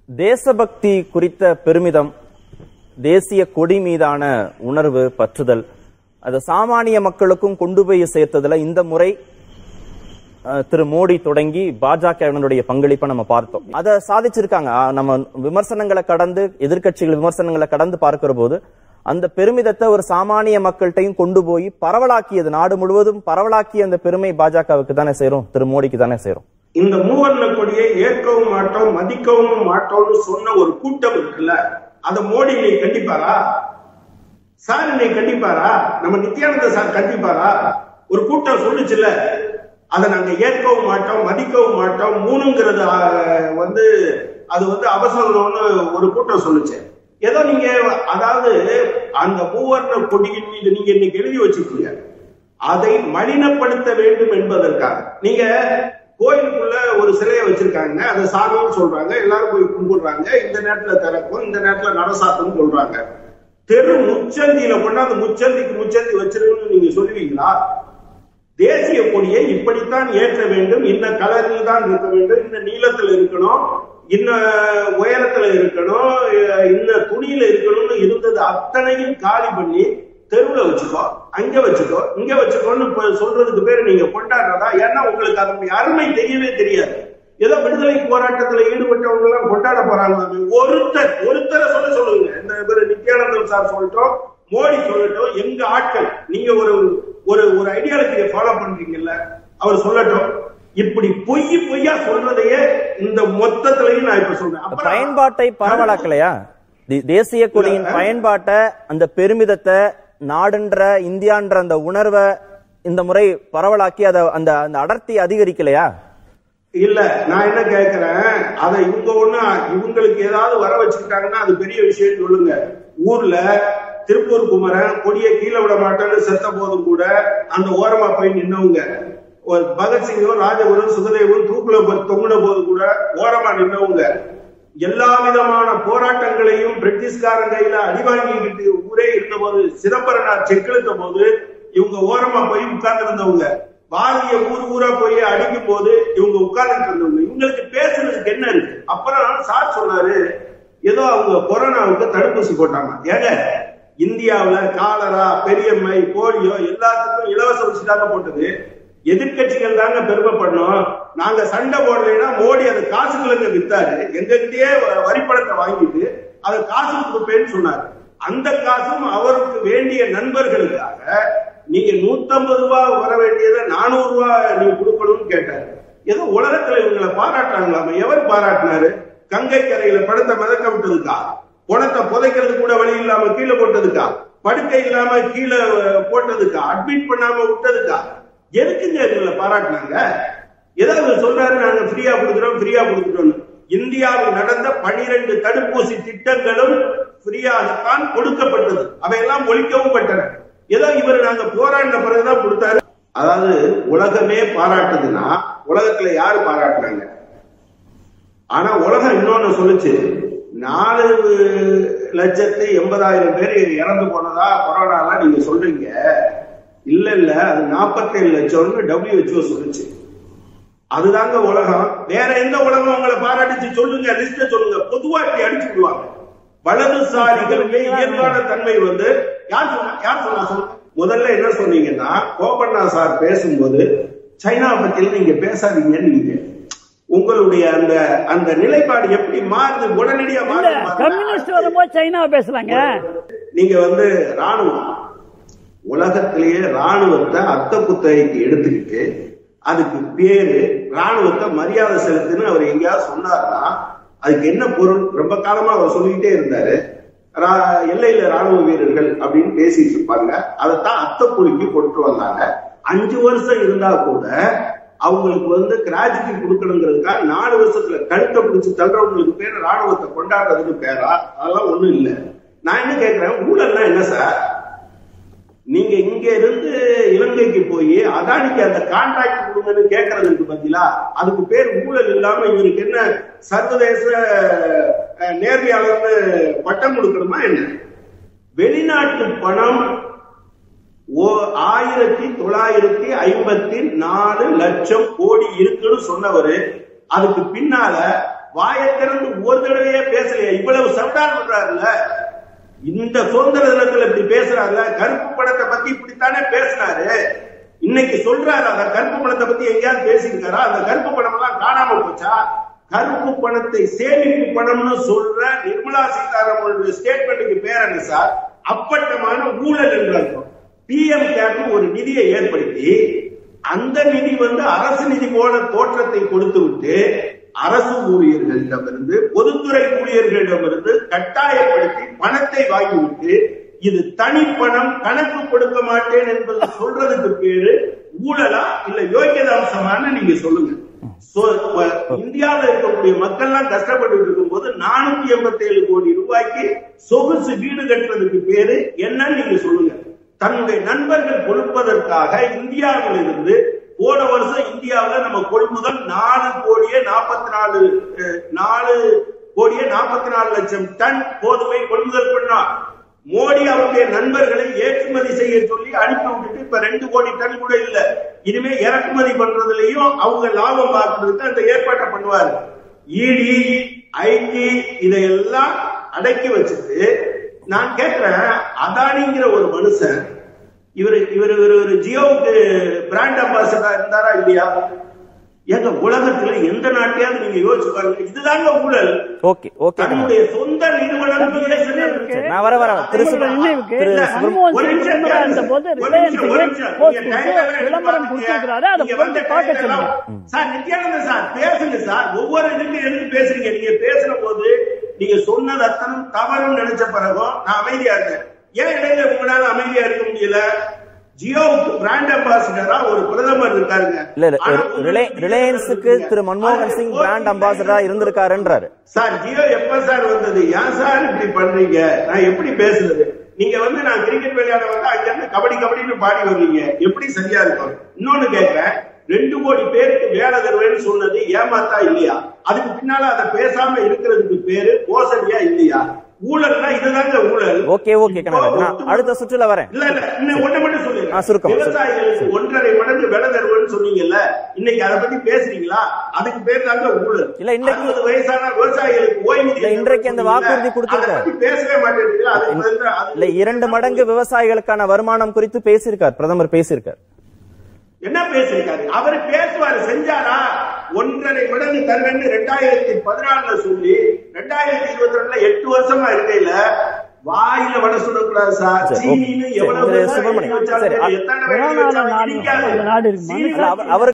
தேசபக்தி குறித்த பெருமிதம் தேசிய கொடி மீதான உணர்வு பற்றுதல் அது சாமானிய மக்களுக்கும் கொண்டு போய் சேர்த்ததுல இந்த முறை அஹ், திரு மோடி தொடங்கி பாஜகவினருடைய பங்களிப்பை நம்ம பார்த்தோம் அதை சாதிச்சிருக்காங்க அஹ், நம்ம விமர்சனங்களை கடந்து எதிர்க்கட்சிகள் விமர்சனங்களை கடந்து பார்க்கிற போது அந்த பெருமிதத்தை ஒரு சாமானிய மக்கள்கிட்டையும் கொண்டு போய் பரவலாக்கியது நாடு முழுவதும் பரவலாக்கிய அந்த பெருமை பாஜகவுக்கு தானே சேரும் திரு மோடிக்கு தானே சேரும் இந்த மூவர்ண கொடியை ஏற்கவும் மாட்டோம் மதிக்கவும் மாட்டோம்னு சொன்ன ஒரு கூட்டம் இருக்குல்ல அத மோடி இன்னைக்கு கண்டிப்பாரா சார் இன்னைக்கு கண்டிப்பாரா நம்ம நித்யானந்த சார் கண்டிப்பாரா ஒரு கூட்டம் சொல்லுச்சுல்ல அதை நாங்க ஏற்கவும் மாட்டோம் மதிக்கவும் மாட்டோம் மூணுங்கிறது ஆஹ், வந்து அது வந்து அவசரம்னு ஒரு கூட்டம் சொல்லுச்சு ஏதோ நீங்க அதாவது அந்த மூவர்ண கொடியின் மீது நீங்க இன்னைக்கு எழுதி வச்சிருக்கீங்க அதை மலினப்படுத்த வேண்டும் என்பதற்காக நீங்க கோயிலுக்குள்ள ஒரு சிலையை வச்சிருக்காங்க அதை சாமின்னு சொல்றாங்க எல்லாரும் போய் கும்பிடுறாங்க இந்த நேரத்துல திறக்கும் இந்த நேரத்துல நடசாத்துன்னு சொல்றாங்க தெரு முச்சந்தியில கொண்டாந்து முச்சந்திக்கு முச்சந்தி வச்சிருக்கணும்னு நீங்க சொல்லுவீங்களா தேசிய கொடியை இப்படித்தான் ஏற்ற வேண்டும் இந்த கலரில் தான் இருக்க வேண்டும் இந்த நீளத்துல இருக்கணும் இன்ன உயரத்துல இருக்கணும் அஹ் இந்த துணியில இருக்கணும்னு இருந்தது அத்தனையும் காலி பண்ணி தெருவுல வச்சுக்கோ அங்க வச்சுக்கோ இங்க வச்சுக்கோன்னு இப்ப சொல்றதுக்கு பேரு நீங்க கொண்டாடுறதா ஏன்னா உங்களுக்கு அதனுடைய அருமை தெரியவே தெரியாது ஏதோ விடுதலை போராட்டத்துல ஈடுபட்டவங்க எல்லாம் கொண்டாட போறாங்க ஒருத்தர் ஒருத்தரை சொல்ல சொல்லுங்க இந்த பேரு நித்யானந்தன் சார் சொல்லட்டும் மோடி சொல்லட்டும் எங்க ஆட்கள் நீங்க ஒரு ஒரு ஒரு ஐடியாலஜியை ஃபாலோ பண்றீங்கல்ல அவர் சொல்லட்டும் இப்படி பொய் பொய்யா சொல்றதையே இந்த மொத்தத்திலையும் நான் இப்ப சொல்றேன் அப்புறம் பயன்பாட்டை பரவலாக்கலையா தி- தேசிய கொடியின் பயன்பாட்டை அந்த பெருமிதத்தை நாடுன்ற இந்தியான்ற அந்த உணர்வை இந்த முறை பரவலாக்கி அதை அந்த அந்த அடர்த்தி அதிகரிக்கலையா இல்ல நான் என்ன கேக்குறேன் அதை இவங்க ஒண்ணு இவங்களுக்கு ஏதாவது வர வச்சுக்கிட்டாங்கன்னா அது பெரிய விஷயம் சொல்லுங்க ஊர்ல திருப்பூர் குமரன் கொடியை கீழே விட மாட்டேன்னு செத்த போதும் கூட அந்த ஓரமா போய் நின்னவங்க ஒரு பகத்சிங்கும் ராஜகுரும் சுகதேவும் தூக்குல போய் தொங்குன போது கூட ஓரமா நின்னவங்க எல்லா விதமான போராட்டங்களையும் பிரிட்டிஷ்காரன் கையில அடி வாங்கிக்கிட்டு ஊரே இருந்த போது சிதம்பரனார் செக்கிழுத்த போது இவங்க ஓரமா போய் உட்கார்ந்து இருந்தவங்க பாரதிய ஊர் ஊரா போய் அடிக்கும் போது இவங்க உட்கார்ந்துட்டு இருந்தவங்க இவங்களுக்கு பேசுறதுக்கு என்ன இருக்கு அப்புறம் சார் சொன்னாரு ஏதோ அவங்க கொரோனாவுக்கு தடுப்பூசி போட்டாங்க ஏங்க இந்தியாவுல காலரா பெரியம்மை போலியோ எல்லாத்துக்கும் இலவச ஊசி தாங்க போட்டது எதிர்க்கட்சிகள் தாங்க பெருமைப்படணும் நாங்க சண்டை போடலைன்னா மோடி அதை காசுகளுங்க வித்தாரு எங்ககிட்டயே வ- வரிப்பணத்தை வாங்கிட்டு அதை காசு கொடுப்பேன்னு சொன்னாரு அந்த காசும் அவருக்கு வேண்டிய நண்பர்களுக்காக நீங்க 150 ரூபாய் வர வேண்டியதை நானூறு ரூபாய் நீங்க கொடுக்கணும்னு கேட்டாரு ஏதோ உலகத்துல இவங்களை பாராட்டுறாங்களாம எவர் பாராட்டினாரு கங்கை கரையில படத்தை மிதக்க விட்டதுக்கா பணத்தை புதைக்கிறது கூட வழி இல்லாம கீழே போட்டதுக்கா படுக்கை இல்லாம கீழே அஹ், போட்டதுக்கா அட்மிட் பண்ணாம விட்டதுக்கா எதுக்குங்க இவங்களை பாராட்டினாங்க ஏதாவது சொல்றாரு நாங்க ஃப்ரீயா கொடுக்குறோம் ஃப்ரீயா கொடுக்குறோம் இந்தியாவில் நடந்த பனிரெண்டு தடுப்பூசி திட்டங்களும் ஃப்ரீயாகத்தான் கொடுக்கப்பட்டது அவையெல்லாம் ஒழிக்கவும் பட்டன ஏதோ இவர் நாங்க போராடின பிறகுதான் கொடுத்தாரு அதாவது உலகமே பாராட்டுதுன்னா உலகத்துல யாரு பாராட்டுனாங்க ஆனா உலகம் இன்னொன்னு சொல்லுச்சு நாலு லட்சத்து எண்பதாயிரம் பேர் இறந்து போனதா கொரோனாலாம் நீங்க சொல்றீங்க இல்ல இல்ல அது 47 லட்சம்னு WHO சொல்லுச்சு அதுதாங்க உலகம் வேற எந்த உலகம் உங்களை பாராட்டுச்சு சொல்லுங்க லிஸ்ட சொல்லுங்க பொதுவா இப்படி அடிச்சு விடுவாங்க வலதுசாரிகளுக்கு இயல்பான தன்மை வந்து யார் சொன்னா யார் சொன்னா சொல்லுங்க முதல்ல என்ன சொன்னீங்கன்னா கோபண்ணா சார் பேசும்போது சைனா பத்தி நீங்க பேசாதீங்கன்னு நீங்க உங்களுடைய அந்த அந்த நிலைப்பாடு எப்படி மாறுது உடனடியா இல்ல மாறுது பாருங்க. கம்யூனிஸ்ட் வரும்போது சைனாவை பேசுறாங்க நீங்க வந்து ராணுவம் உலகத்திலேயே ராணுவத்தை அத்த குத்தகைக்கு எடுத்துக்கிட்டு அதுக்கு பேரு ராணுவத்தை மரியாதை செலுத்துன்னு அவர் எங்கேயாவது சொன்னார்னா அதுக்கு என்ன பொருள் ரொம்ப காலமா அவர் சொல்லிக்கிட்டே இருந்தாரு ரா- எல்லையில ராணுவ வீரர்கள் அப்படின்னு பேசிட்டு இருப்பாங்க அதைத்தான் அத்த புலிக்கு கொண்டு வந்தாங்க அஞ்சு வருஷம் இருந்தா கூட அவங்களுக்கு வந்து கிராஜுட்டி கொடுக்கணுங்கிறதுக்காக நாலு வருஷத்துல கழுத்தை பிடிச்சு தள்ளுறவங்களுக்கு பேரு ராணுவத்தை கொண்டாடுறதுக்கு பேரா அதெல்லாம் ஒண்ணும் இல்ல நான் என்ன கேக்குறேன் ஊழல்னா என்ன சார் நீங்க இங்க இருந்து இலங்கைக்கு போய் அதானிக்கு அந்த கான்ட்ராக்ட் கொடுங்கன்னு கேட்கறதுக்கு பதிலா அதுக்கு பேர் ஊழல் இல்லாம இவருக்கு என்ன சர்வதேச அஹ், நேர்மையாளர்னு பட்டம் கொடுக்கணுமா என்ன வெளிநாட்டு பணம் ஓ ஆயிரத்தி தொள்ளாயிரத்தி ஐம்பத்தி நாலு லட்சம் கோடி இருக்குன்னு சொன்னவரு அதுக்கு பின்னால வாயை திறந்து ஒரு தடவையே பேசலையா இவ்வளவு சவுடால் பண்றாருல்ல இந்த சுதந்திர தினத்துல இப்படி பேசுறாருல கருப்பு பணத்தை பத்தி இப்படித்தானே பேசினாரு இன்னைக்கு சொல்றாரு அந்த கருப்பு பணத்தை பத்தி எங்கேயாவது பேசியிருக்காரா அந்த கருப்பு பணம் எல்லாம் காணாம போச்சா கருப்பு பணத்தை சேமிப்பு பணம்னு சொல்ற நிர்மலா சீதாராமனுடைய ஸ்டேட்மெண்ட்டுக்கு பேர் என்ன சார் அப்பட்டமான ஊழல் என்று அர்த்தம் பிஎம் கேப் ஒரு நிதியை ஏற்படுத்தி அந்த நிதி வந்து அரசு நிதி போல தோற்றத்தை கொடுத்து விட்டு அரசு ஊழியர்களிடமிருந்து பொதுத்துறை ஊழியர்களிடமிருந்து கட்டாயப்படுத்தி பணத்தை வாங்கிவிட்டு இது தனிப்பணம் கணக்கு கொடுக்க மாட்டேன் என்பது சொல்றதுக்கு பேரு ஊழலா இல்ல யோகியத அம்சமான நீங்க சொல்லுங்க So, வ- இந்தியாவுல இருக்கக்கூடிய மக்கள் எல்லாம் கஷ்டப்பட்டு இருக்கும் போது நானூத்தி எண்பத்தி ஏழு கோடி ரூபாய்க்கு சொகுசு வீடு கட்டுறதுக்கு பேரு என்னன்னு நீங்க சொல்லுங்க தன்னுடைய நண்பர்கள் கொடுப்பதற்காக இந்தியாவிலிருந்து போன வருஷம் இந்தியாவுல நம்ம கொள்முதல் நாலு கோடியே நாற்பத்தி நாலு அஹ், நாலு கோடியே நாற்பத்தி நாலு லட்சம் டன் கோதுமை கொள்முதல் பண்ணார் மோடி அவருடைய நண்பர்களை ஏற்றுமதி செய்ய சொல்லி அனுப்பி விட்டுட்டு இப்ப ரெண்டு கோடி டன் கூட இல்ல இனிமே இறக்குமதி பண்றதுலயும் அவங்க லாபம் பார்க்கறதுக்கு அந்த ஏற்பாட்டை பண்ணுவாரு இடி ஐடி இதையெல்லாம் அடக்கி வச்சுட்டு நான் கேட்கிறேன் அதானிங்கிற ஒரு மனுஷன் இவர் இவர் இவர் ஒரு ஜியோவுக்கு பிராண்ட் அம்பாசடரா இருந்தாரா இல்லையா எங்க உலகத்துல எந்த நாட்டையாவது நீங்க யோசிச்சு பாருங்க இதுதாங்க ஊழல் ஓகே ஓகே தன்னுடைய சொந்த நிறுவனங்களே இருக்கு. நான் வர வர திரு உங்களோட நினைவுக்கு திரு மன்மோகன் ஒரு சிங் நிமிஷம் பிரதமரா இருந்த போது ஒரு நிமிஷம், ஒரு ரிலையன்ஸுக்கு நிமிஷம். போஸ்ட் நீங்க கொடுத்து டைம் விளம்பரம் எடுத்து கொடுத்திருக்கிறாரு அதை நீங்க போட்டு வந்து பார்க்க டைம் சொல்லுங்க எல்லாம் சார் நித்யானந்த சார் பேசுங்க சார் ஒவ்வொரு இதுக்கு எதுக்கு பேசுறீங்க நீங்க பேசுற போது நீங்க சொன்னது அத்தனும் தவறுன்னு நினைச்ச பிறகும் நான் அமைதியா இருந்தேன் ஏன் இடையில உங்களால அமைதியா இருக்க முடியல ஜியோவுக்கு பிராண்ட் அம்பாசிடரா ஒரு பிரதமர் இருக்காருங்க இல்ல இல்ல, ஆனா ரிலை- உங்களுக்கு ரிலையன்ஸுக்கு திரு மன்மோகன் சிங் பிராண்ட் அம்பாசடரா இருந்திருக்காருன்றாரு சார் ஜியோ எப்ப சார் வந்தது ஏன் சார் இப்படி பண்றீங்க நான் எப்படி பேசுறது நீங்க வந்து நான் கிரிக்கெட் விளையாட வந்து அங்க இருந்து கபடி கபடின்னு பாடி வர்றீங்க எப்படி சரியா இருக்கும் இன்னொன்னு கேட்கிறேன் ரெண்டு கோடி பேருக்கு வேலை தருவேன்னு சொன்னது ஏமாத்தா இல்லையா அதுக்கு பின்னால அதை பேசாம இருக்கிறதுக்கு பேரு மோசடியா இல்லையா ஊழல்னா இதுதாங்க ஊழல் ஓகே ஓகே கனகராஜ் நான் அடுத்த சுற்றுல வரேன் இல்ல இல்ல இன்னும் ஒண்ணு மட்டும் ஆ, சொல்லுங்க சுருக்கம், சுருக்கம். விவசாயிகளுக்கு ஒன்றரை மடங்கு விலை தருவேன்னு சொன்னீங்கல்ல இன்னைக்கு அதை பத்தி பேசுறீங்களா அதுக்கு பேர் தாங்க ஊழல் இல்ல, இன்னைக்கு- அறுபது வயசான விவசாயிகளுக்கு ஓய்வூதியம் இல்ல, இன்றைக்கு அந்த வாக்குறுதி சொன்னீங்கல்ல, கொடுத்திருக்காரு. அதை பத்தி பேசவே மாட்டேங்கிறீங்களா அதுக்கு பதிலா அது- இல்ல இரண்டு மடங்கு விவசாயிகளுக்கான வருமானம் குறித்து பேசியிருக்கார் பிரதமர் பேசியிருக்கார் என்ன பேசியிருக்காரு அவரு பேசுவாரு செஞ்சாரா ஒன்றரை மடங்கு தருவேன்னு ரெண்டாயிரத்தி பதினாலுல சொல்லி ரெண்டாயிரத்தி இருபத்தி ரெண்டுல எட்டு வருஷமா இருக்கையில வாயில வட சுடக்கூடாது சார் சரி, சீனின்னு ஓகே. எவ்வளவு சரி, தான் சுப்பிரமணியம். எழுதி வச்சாலும் சரி, சரி, எத்தனை வேலை கொரோனால வச்சாலும் நாடு இனிக்காது. அந்த நாடு இருக்குமா? சீனி இல்ல, அவர்- அவருக்கு